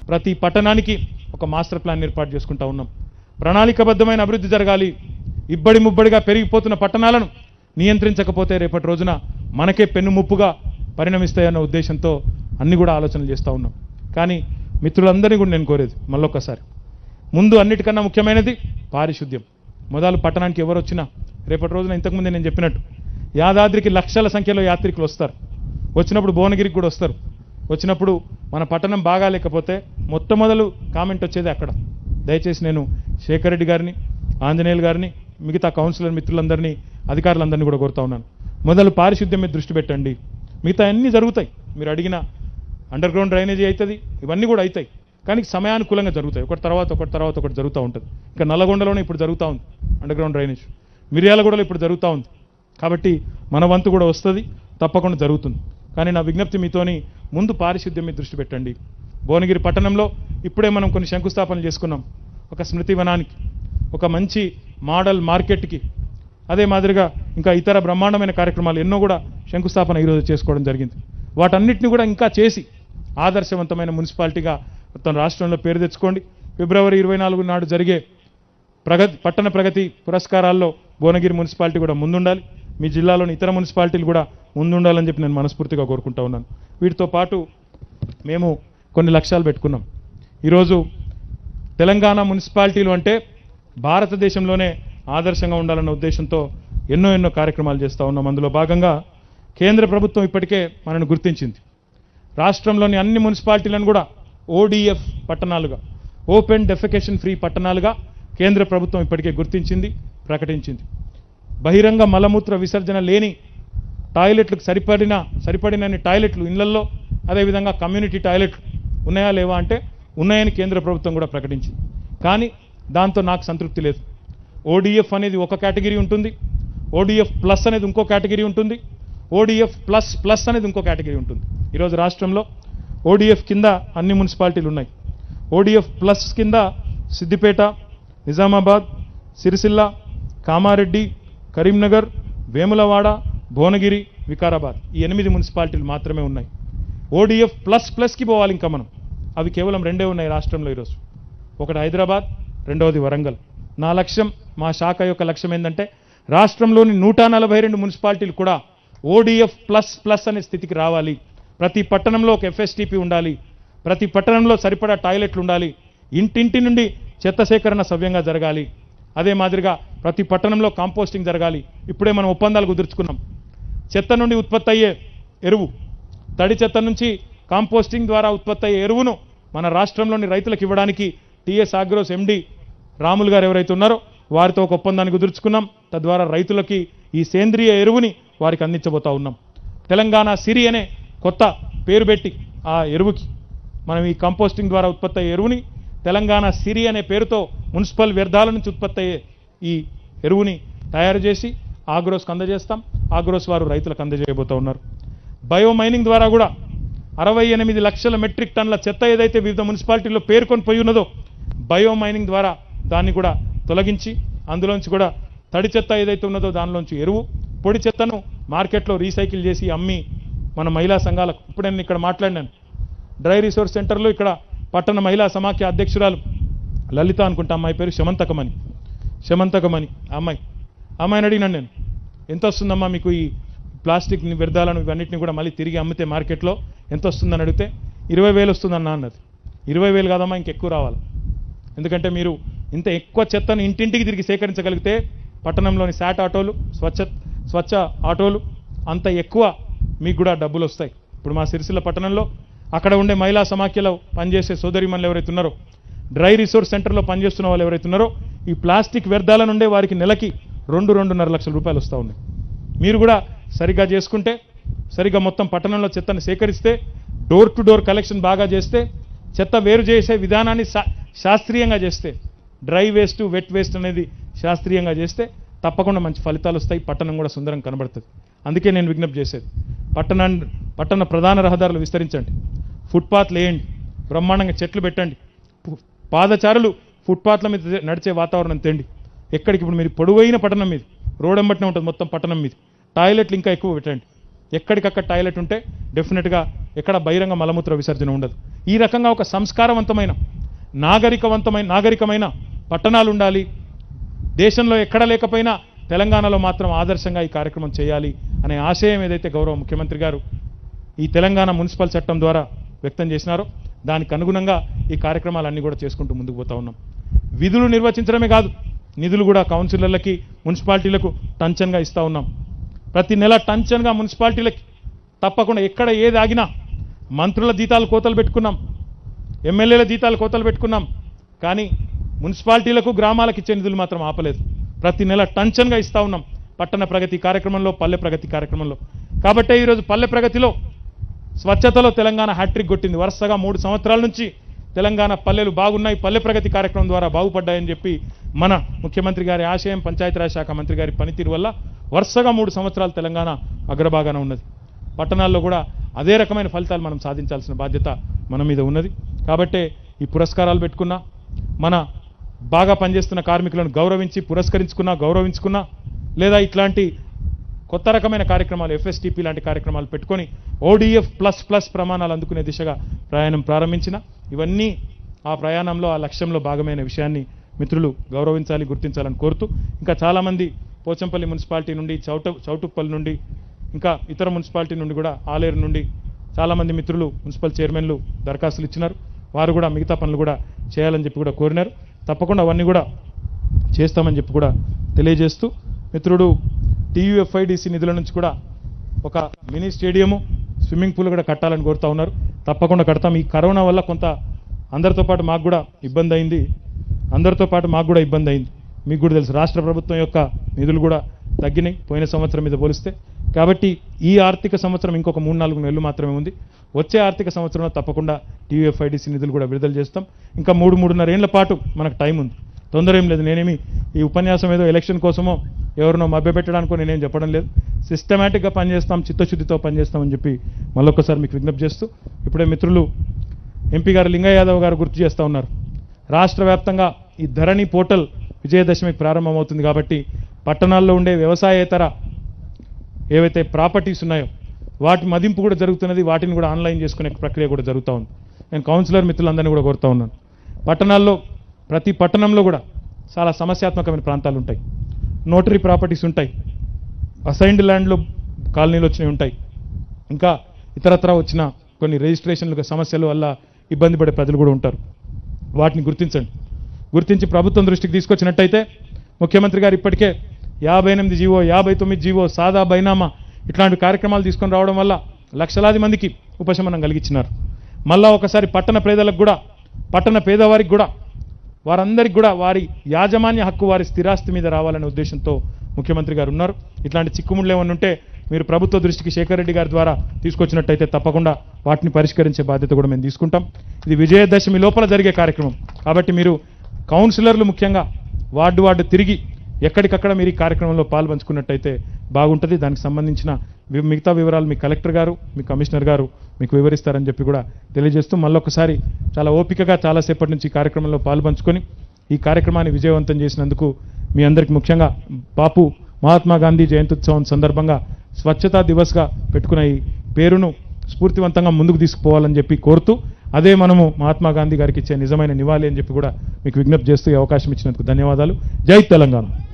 ప్రతి పట్టణానికి ఒక మాస్టర్ ప్లాన్ ఏర్పాటు చేసుకుంటా ఉన్నాం ప్రణాళికబద్ధమైన అభివృద్ధి జరగాలి ఇబ్బడి ముబ్బడిగా పెరిగిపోతున్న పట్టణాలను నియంత్రించకపోతే రేపటి రోజున మనకే పెన్ను ముప్పుగా పరిణమిస్తాయన్న ఉద్దేశంతో అన్ని కూడా ఆలోచనలు చేస్తూ ఉన్నాం కానీ మిత్రులందరినీ కూడా నేను కోరేది మళ్ళొక్కసారి ముందు అన్నిటికన్నా ముఖ్యమైనది పారిశుద్ధ్యం మొదలు పట్టణానికి ఎవరు వచ్చినా రేపటి రోజున ఇంతకుముందే నేను చెప్పినట్టు యాదాద్రికి లక్షల సంఖ్యలో యాత్రికులు వస్తారు వచ్చినప్పుడు భువనగిరికి కూడా వస్తారు వచ్చినప్పుడు మన పట్టణం బాగా లేకపోతే మొట్టమొదలు కామెంట్ వచ్చేది అక్కడ దయచేసి నేను శేఖర్ రెడ్డి గారిని ఆంజనేయులు గారిని మిగతా కౌన్సిలర్ మిత్రులందరినీ అధికారులందరినీ కూడా కోరుతా ఉన్నాను మొదలు పారిశుద్ధ్యం మీద దృష్టి పెట్టండి మిగతా అన్నీ జరుగుతాయి మీరు అడిగిన అండర్ గ్రౌండ్ డ్రైనేజీ అవుతుంది ఇవన్నీ కూడా అవుతాయి కానీ సమయానుకూలంగా జరుగుతాయి ఒకటి తర్వాత ఒకటి తర్వాత ఒకటి జరుగుతూ ఉంటుంది ఇంకా నల్లగొండలోనే ఇప్పుడు జరుగుతూ ఉంది అండర్ గ్రౌండ్ డ్రైనేజ్ మిర్యాలగూడలో ఇప్పుడు జరుగుతూ ఉంది కాబట్టి మన వంతు కూడా వస్తుంది తప్పకుండా జరుగుతుంది కానీ నా విజ్ఞప్తి మీతోని ముందు పారిశుద్ధ్యం మీద దృష్టి పెట్టండి భువనగిరి పట్టణంలో ఇప్పుడే మనం కొన్ని శంకుస్థాపనలు చేసుకున్నాం ఒక స్మృతి వనానికి ఒక మంచి మోడల్ మార్కెట్కి అదే మాదిరిగా ఇంకా ఇతర బ్రహ్మాండమైన కార్యక్రమాలు ఎన్నో కూడా శంకుస్థాపన ఈరోజు చేసుకోవడం జరిగింది వాటన్నిటిని కూడా ఇంకా చేసి ఆదర్శవంతమైన మున్సిపాలిటీగా మొత్తం రాష్ట్రంలో పేరు తెచ్చుకోండి ఫిబ్రవరి ఇరవై నాలుగు నాడు జరిగే ప్రగతి పట్టణ ప్రగతి పురస్కారాల్లో భువనగిరి మున్సిపాలిటీ కూడా ముందుండాలి మీ జిల్లాలోని ఇతర మున్సిపాలిటీలు కూడా ముందుండాలని చెప్పి నేను మనస్ఫూర్తిగా కోరుకుంటా ఉన్నాను వీటితో పాటు మేము కొన్ని లక్ష్యాలు పెట్టుకున్నాం ఈరోజు తెలంగాణ మున్సిపాలిటీలు అంటే భారతదేశంలోనే ఆదర్శంగా ఉండాలన్న ఉద్దేశంతో ఎన్నో ఎన్నో కార్యక్రమాలు చేస్తూ ఉన్నాం అందులో భాగంగా కేంద్ర ప్రభుత్వం ఇప్పటికే మనను గుర్తించింది రాష్ట్రంలోని అన్ని మున్సిపాలిటీలను కూడా ఓడిఎఫ్ పట్టణాలుగా ఓపెన్ డెఫికేషన్ ఫ్రీ పట్టణాలుగా కేంద్ర ప్రభుత్వం ఇప్పటికే గుర్తించింది ప్రకటించింది బహిరంగ మలమూత్ర విసర్జన లేని టాయిలెట్లకు సరిపడిన సరిపడినన్ని టాయిలెట్లు ఇళ్లల్లో అదేవిధంగా కమ్యూనిటీ టాయిలెట్లు ఉన్నాయా లేవా అంటే ఉన్నాయని కేంద్ర ప్రభుత్వం కూడా ప్రకటించింది కానీ దాంతో నాకు సంతృప్తి లేదు ఓడిఎఫ్ అనేది ఒక కేటగిరీ ఉంటుంది ఓడిఎఫ్ ప్లస్ అనేది ఇంకో కేటగిరీ ఉంటుంది ఓడిఎఫ్ ప్లస్ ప్లస్ అనేది ఇంకో కేటగిరీ ఉంటుంది ఈరోజు రాష్ట్రంలో ఓడిఎఫ్ కింద అన్ని మున్సిపాలిటీలు ఉన్నాయి ఓడిఎఫ్ ప్లస్ కింద సిద్దిపేట నిజామాబాద్ సిరిసిల్ల కామారెడ్డి కరీంనగర్ వేములవాడ భువనగిరి వికారాబాద్ ఈ ఎనిమిది మున్సిపాలిటీలు మాత్రమే ఉన్నాయి ఓడిఎఫ్ ప్లస్ ప్లస్కి పోవాలి ఇంకా మనం అవి కేవలం రెండే ఉన్నాయి రాష్ట్రంలో ఈరోజు ఒకటి హైదరాబాద్ రెండవది వరంగల్ నా లక్ష్యం మా శాఖ యొక్క లక్ష్యం ఏంటంటే రాష్ట్రంలోని నూట నలభై రెండు మున్సిపాలిటీలు కూడా ఓడిఎఫ్ ప్లస్ ప్లస్ అనే స్థితికి రావాలి ప్రతి పట్టణంలో ఒక ఎఫ్ఎస్టిపి ఉండాలి ప్రతి పట్టణంలో సరిపడా టాయిలెట్లు ఉండాలి ఇంటింటి నుండి చెత్త సేకరణ సవ్యంగా జరగాలి అదే మాదిరిగా ప్రతి పట్టణంలో కాంపోస్టింగ్ జరగాలి ఇప్పుడే మనం ఒప్పందాలు కుదుర్చుకున్నాం చెత్త నుండి ఉత్పత్తి అయ్యే ఎరువు తడి చెత్త నుంచి కాంపోస్టింగ్ ద్వారా ఉత్పత్తి అయ్యే ఎరువును మన రాష్ట్రంలోని రైతులకు ఇవ్వడానికి టీఎస్ ఆగ్రోస్ ఎండి రాములు గారు ఎవరైతే ఉన్నారో వారితో ఒక ఒప్పందాన్ని కుదుర్చుకున్నాం తద్వారా రైతులకి ఈ సేంద్రియ ఎరువుని వారికి అందించబోతా ఉన్నాం తెలంగాణ సిరి అనే కొత్త పేరు పెట్టి ఆ ఎరువుకి మనం ఈ కంపోస్టింగ్ ద్వారా ఉత్పత్తి అయ్యే ఎరువుని తెలంగాణ సిరి అనే పేరుతో మున్సిపల్ వ్యర్థాల నుంచి ఉత్పత్తి అయ్యే ఈ ఎరువుని తయారు చేసి ఆగ్రోస్కి అందజేస్తాం ఆగ్రోస్ వారు రైతులకు అందజేయబోతూ ఉన్నారు బయో మైనింగ్ ద్వారా కూడా అరవై ఎనిమిది లక్షల మెట్రిక్ టన్నుల చెత్త ఏదైతే వివిధ మున్సిపాలిటీల్లో పేర్కొని పోయి ఉన్నదో బయో మైనింగ్ ద్వారా దాన్ని కూడా తొలగించి అందులోంచి కూడా తడి చెత్త ఏదైతే ఉన్నదో దానిలోంచి ఎరువు పొడి చెత్తను మార్కెట్లో రీసైకిల్ చేసి అమ్మి మన మహిళా సంఘాలకు ఇప్పుడు నేను ఇక్కడ మాట్లాడినాను డ్రై రిసోర్స్ సెంటర్లో ఇక్కడ పట్టణ మహిళా సమాఖ్య అధ్యక్షురాలు లలిత అనుకుంటా అమ్మాయి పేరు శమంతకమని శమంతకమని ఆ అమ్మాయి ఆ అమ్మాయిని అడిగినాను నేను ఎంత వస్తుందమ్మా మీకు ఈ ప్లాస్టిక్ వ్యర్థాలను ఇవన్నిటిని కూడా మళ్ళీ తిరిగి అమ్మితే మార్కెట్లో ఎంత వస్తుందని అడిగితే ఇరవై వేలు వస్తుందన్న అన్నది ఇరవై వేలు కాదమ్మా ఇంకెక్కువ రావాలి ఎందుకంటే మీరు ఇంత ఎక్కువ చెత్తను ఇంటింటికి తిరిగి సేకరించగలిగితే పట్టణంలోని శాట్ ఆటోలు స్వచ్ఛ స్వచ్ఛ ఆటోలు అంత ఎక్కువ మీకు కూడా డబ్బులు వస్తాయి ఇప్పుడు మా సిరిసిల్ల పట్టణంలో అక్కడ ఉండే మహిళా సమాఖ్యలో పనిచేసే సోదరిమణులు ఎవరైతే ఉన్నారో డ్రై రిసోర్స్ సెంటర్లో పనిచేస్తున్న వాళ్ళు ఎవరైతే ఉన్నారో ఈ ప్లాస్టిక్ వ్యర్థాల నుండే వారికి నెలకి రెండు రెండున్నర లక్షల రూపాయలు వస్తూ ఉన్నాయి మీరు కూడా సరిగ్గా చేసుకుంటే సరిగ్గా మొత్తం పట్టణంలో చెత్తను సేకరిస్తే డోర్ టు డోర్ కలెక్షన్ బాగా చేస్తే చెత్త వేరు చేసే విధానాన్ని శా- శాస్త్రీయంగా చేస్తే డ్రై వేస్ట్ వెట్ వేస్ట్ అనేది శాస్త్రీయంగా చేస్తే తప్పకుండా మంచి ఫలితాలు వస్తాయి పట్టణం కూడా సుందరం కనబడుతుంది అందుకే నేను విజ్ఞప్తి చేసేది పట్టణాన్ని పట్టణ ప్రధాన రహదారులు విస్తరించండి ఫుట్పాత్లు వేయండి బ్రహ్మాండంగా చెట్లు పెట్టండి పు- పాదచారులు ఫుట్పాత్ల మీద నడిచే వాతావరణం తేండి ఎక్కడికి ఇప్పుడు మీరు పొడవైన పట్టణం మీద రోడ్ ఎంబట్నే ఉంటుంది మొత్తం పట్టణం మీద టాయిలెట్లు ఇంకా ఎక్కువ పెట్టండి ఎక్కడికక్కడ టాయిలెట్ ఉంటే డెఫినెట్గా ఎక్కడ బహిరంగ మలమూత్ర విసర్జన ఉండదు ఈ రకంగా ఒక సంస్కారవంతమైన నాగరికవంతమైన నాగరికమైన పట్టణాలు ఉండాలి దేశంలో ఎక్కడ లేకపోయినా తెలంగాణలో మాత్రం ఆదర్శంగా ఈ కార్యక్రమం చేయాలి అనే ఆశయం ఏదైతే గౌరవ ముఖ్యమంత్రి గారు ఈ తెలంగాణ మున్సిపల్ చట్టం ద్వారా వ్యక్తం చేసినారో దానికి అనుగుణంగా ఈ కార్యక్రమాలన్నీ కూడా చేసుకుంటూ ముందుకు పోతా ఉన్నాం విధులు నిర్వచించడమే కాదు నిధులు కూడా కౌన్సిలర్లకి మున్సిపాలిటీలకు టంచన్గా ఇస్తా ఉన్నాం ప్రతి నెల టంచన్గా మున్సిపాలిటీలకి తప్పకుండా ఎక్కడ ఏది ఆగినా మంత్రుల జీతాలు కోతలు పెట్టుకున్నాం ఎమ్మెల్యేల జీతాలు కోతలు పెట్టుకున్నాం కానీ మున్సిపాలిటీలకు గ్రామాలకు ఇచ్చే నిధులు మాత్రం ఆపలేదు ప్రతి నెల టంచన్గా ఇస్తా ఉన్నాం పట్టణ ప్రగతి కార్యక్రమంలో పల్లె ప్రగతి కార్యక్రమంలో కాబట్టే ఈరోజు పల్లె ప్రగతిలో స్వచ్ఛతలో తెలంగాణ హ్యాట్రిక్ కొట్టింది వరుసగా మూడు సంవత్సరాల నుంచి తెలంగాణ పల్లెలు బాగున్నాయి పల్లె ప్రగతి కార్యక్రమం ద్వారా బాగుపడ్డాయని చెప్పి మన ముఖ్యమంత్రి గారి ఆశయం పంచాయతీరాజ్ శాఖ మంత్రి గారి పనితీరు వల్ల వరుసగా మూడు సంవత్సరాలు తెలంగాణ అగ్రభాగాన ఉన్నది పట్టణాల్లో కూడా అదే రకమైన ఫలితాలు మనం సాధించాల్సిన బాధ్యత మన మీద ఉన్నది కాబట్టే ఈ పురస్కారాలు పెట్టుకున్నా మన బాగా పనిచేస్తున్న కార్మికులను గౌరవించి పురస్కరించుకున్నా గౌరవించుకున్నా లేదా ఇట్లాంటి కొత్త రకమైన కార్యక్రమాలు ఎఫ్ఎస్టిపి లాంటి కార్యక్రమాలు పెట్టుకొని ఓడిఎఫ్ ప్లస్ ప్లస్ ప్రమాణాలు అందుకునే దిశగా ప్రయాణం ప్రారంభించిన ఇవన్నీ ఆ ప్రయాణంలో ఆ లక్ష్యంలో భాగమైన విషయాన్ని మిత్రులు గౌరవించాలి గుర్తించాలని కోరుతూ ఇంకా చాలామంది పోచంపల్లి మున్సిపాలిటీ నుండి చౌట చౌటుప్పల్ నుండి ఇంకా ఇతర మున్సిపాలిటీ నుండి కూడా ఆలేరు నుండి చాలామంది మిత్రులు మున్సిపల్ చైర్మన్లు దరఖాస్తులు ఇచ్చినారు వారు కూడా మిగతా పనులు కూడా చేయాలని చెప్పి కూడా కోరినారు తప్పకుండా అవన్నీ కూడా చేస్తామని చెప్పి కూడా తెలియజేస్తూ మిత్రుడు టీయూఎఫ్ఐడిసి నిధుల నుంచి కూడా ఒక మినీ స్టేడియము స్విమ్మింగ్ పూల్ కూడా కట్టాలని కోరుతా ఉన్నారు తప్పకుండా కడతాం ఈ కరోనా వల్ల కొంత అందరితో పాటు మాకు కూడా ఇబ్బంది అయింది అందరితో పాటు మాకు కూడా ఇబ్బంది అయింది మీకు కూడా తెలుసు రాష్ట్ర ప్రభుత్వం యొక్క నిధులు కూడా తగ్గినాయి పోయిన సంవత్సరం మీద పోలిస్తే కాబట్టి ఈ ఆర్థిక సంవత్సరం ఇంకొక మూడు నాలుగు నెలలు మాత్రమే ఉంది వచ్చే ఆర్థిక సంవత్సరంలో తప్పకుండా టీయూఎఫ్ఐడిసి నిధులు కూడా విడుదల చేస్తాం ఇంకా మూడు మూడున్నర ఏళ్ల పాటు మనకు టైం ఉంది తొందర ఏం లేదు నేనేమి ఈ ఉపన్యాసం ఏదో ఎలక్షన్ కోసమో ఎవరినో మభ్యపెట్టడానికో నేనేం చెప్పడం లేదు సిస్టమేటిక్గా పనిచేస్తాం చిత్తశుద్ధితో పనిచేస్తామని చెప్పి మళ్ళొక్కసారి మీకు విజ్ఞప్తి చేస్తూ ఇప్పుడే మిత్రులు ఎంపీ గారు లింగయ్య యాదవ్ గారు గుర్తు చేస్తూ ఉన్నారు రాష్ట్ర వ్యాప్తంగా ఈ ధరణి పోర్టల్ విజయదశమి ప్రారంభమవుతుంది కాబట్టి పట్టణాల్లో ఉండే వ్యవసాయేతర ఏవైతే ప్రాపర్టీస్ ఉన్నాయో వాటి మదింపు కూడా జరుగుతున్నది వాటిని కూడా ఆన్లైన్ చేసుకునే ప్రక్రియ కూడా జరుగుతూ ఉంది నేను కౌన్సిలర్ మిత్రులందరినీ కూడా కోరుతా ఉన్నాను పట్టణాల్లో ప్రతి పట్టణంలో కూడా చాలా సమస్యాత్మకమైన ప్రాంతాలు ఉంటాయి నోటరీ ప్రాపర్టీస్ ఉంటాయి అసైన్డ్ ల్యాండ్లు కాలనీలు వచ్చినవి ఉంటాయి ఇంకా ఇతరత్ర వచ్చిన కొన్ని రిజిస్ట్రేషన్లు సమస్యల వల్ల ఇబ్బంది పడే ప్రజలు కూడా ఉంటారు వాటిని గుర్తించండి గుర్తించి ప్రభుత్వం దృష్టికి తీసుకొచ్చినట్టయితే ముఖ్యమంత్రి గారు ఇప్పటికే యాభై ఎనిమిది జీవో యాభై తొమ్మిది జీవో సాదా బైనామా ఇట్లాంటి కార్యక్రమాలు తీసుకొని రావడం వల్ల లక్షలాది మందికి ఉపశమనం కలిగించినారు మళ్ళా ఒకసారి పట్టణ పేదలకు కూడా పట్టణ పేదవారికి కూడా వారందరికి కూడా వారి యాజమాన్య హక్కు వారి స్థిరాస్తి మీద రావాలనే ఉద్దేశంతో ముఖ్యమంత్రి గారు ఉన్నారు ఇట్లాంటి చిక్కుముళ్ళు ఏమన్నా ఉంటే మీరు ప్రభుత్వ దృష్టికి శేఖర్ రెడ్డి గారి ద్వారా తీసుకొచ్చినట్టయితే తప్పకుండా వాటిని పరిష్కరించే బాధ్యత కూడా మేము తీసుకుంటాం ఇది విజయదశమి లోపల జరిగే కార్యక్రమం కాబట్టి మీరు కౌన్సిలర్లు ముఖ్యంగా వార్డు వార్డు తిరిగి ఎక్కడికక్కడ మీరు ఈ కార్యక్రమంలో పాల్పంచుకున్నట్టయితే బాగుంటుంది దానికి సంబంధించిన వి- మిగతా వివరాలు మీ కలెక్టర్ గారు మీ కమిషనర్ గారు మీకు వివరిస్తారని చెప్పి కూడా తెలియజేస్తూ మళ్ళొకసారి చాలా ఓపికగా చాలాసేపటి నుంచి ఈ కార్యక్రమంలో పాల్పంచుకొని ఈ కార్యక్రమాన్ని విజయవంతం చేసినందుకు మీ అందరికి ముఖ్యంగా బాపు మహాత్మా గాంధీ జయంత్యుత్సవం సందర్భంగా స్వచ్ఛతా దివస్గా పెట్టుకున్న ఈ పేరును స్ఫూర్తివంతంగా ముందుకు తీసుకుపోవాలని చెప్పి కోరుతూ అదే మనము మహాత్మా గాంధీ గారికి ఇచ్చే నిజమైన నివాళి అని చెప్పి కూడా మీకు విజ్ఞప్తి చేస్తూ ఈ అవకాశం ఇచ్చినందుకు ధన్యవాదాలు జై తెలంగాణ